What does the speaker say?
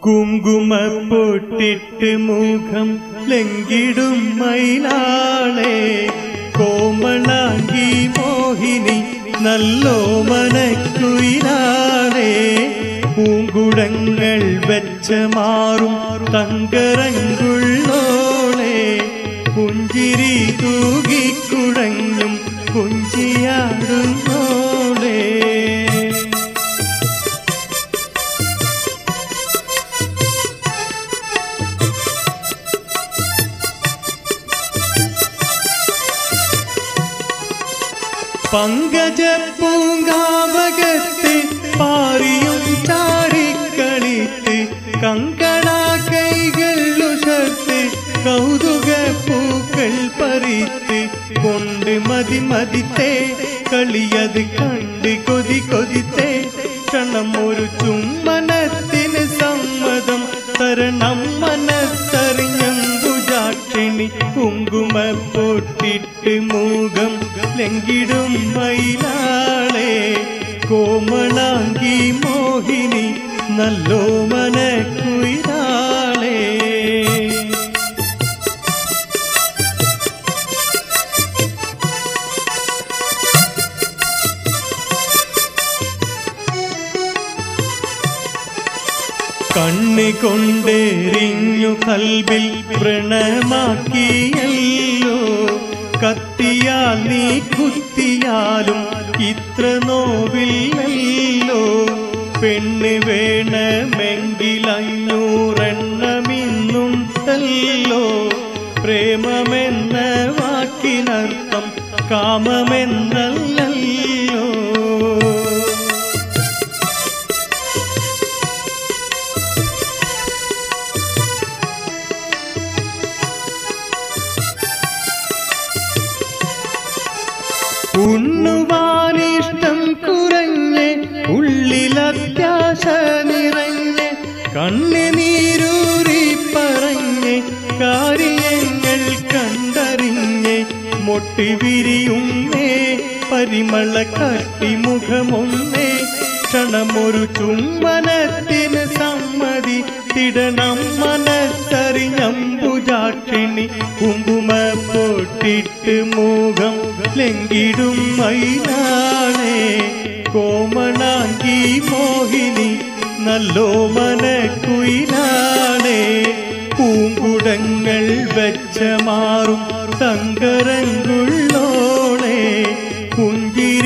കുങ്കുമപ്പൊട്ടിട്ട് മുഖം ലങ്കിടും മയിലാളെ കോമളാങ്കി മോഹിനി നല്ലോ മനക്കുയിലാളെ പൂങ്കുടങ്ങൾ വെച്ച മാറും തങ്കരങ്കുള്ളോളെ പുഞ്ചിരി തൂകിക്കുഴഞ്ഞും കുഞ്ചിയാടുന്നോളെ പങ്കജ പൂങ്കാവകത്ത് പാറിയും ചാടിക്കളിത്ത് കങ്കണ കൈകൾ ഉഷർത്ത് കൗതുക പൂക്കൾ പറിത്ത് കൊണ്ട് മതി മതിത്തേ കളിയത് കണ്ട് കൊതി കൊതിത്തേ ക്ഷണം ഒരു ചുമ്മനത്തിന് സമ്മതം തരണം മനസ്സറിഞ്ഞമ്പുജാക്ഷിണി കുങ്കുമ പൊട്ടിട്ട് മൂകം ലങ്കിടും മയിലാളെ കോമളാങ്കി മോഹിനി നല്ലോ മനക്കുയിലാളെ കണ്ണി കൊണ്ടെറിഞ്ഞു കൽബിൽ വ്രണമാക്കിയല്ലോ കത്തിയാൽ നീ കുത്തിയാലും ഇത്ര നോവില്ലല്ലോ പെണ്ണ് വേണമെങ്കിൽ അഞ്ഞൂറെണ്ണമിന്നുണ്ടല്ലോ പ്രേമമെന്ന വാക്കിനർത്ഥം കാമമെന്നല്ലല്ലോ ഉണ്ണുവാനിഷ്ടം കുറഞ്ഞ് ഉള്ളിലത്യാശ നിറഞ്ഞ് കണ്ണുനീരൂരി പറഞ്ഞ് കാര്യങ്ങൾ കണ്ടറിഞ്ഞ് മൊട്ടി വിരിയുന്നേ പരിമള കട്ടിമുഖമൊന്നേ ക്ഷണമൊരു ചുംബനത്തിന് സമ്മതി തിടണം മനസ്സറിഞ്ഞമ്പുജാക്ഷിണി കുങ്കുമ പൊട്ടിട്ട് മുഖം ലങ്കിടും മൈനാണേ കോമളാങ്കി മോഹിനി നല്ലോ മനക്കുയിലാണേ പൂങ്കുടങ്ങൾ വെച്ച മാറും തങ്കരങ്കുള്ളോളെ പുഞ്ചിരി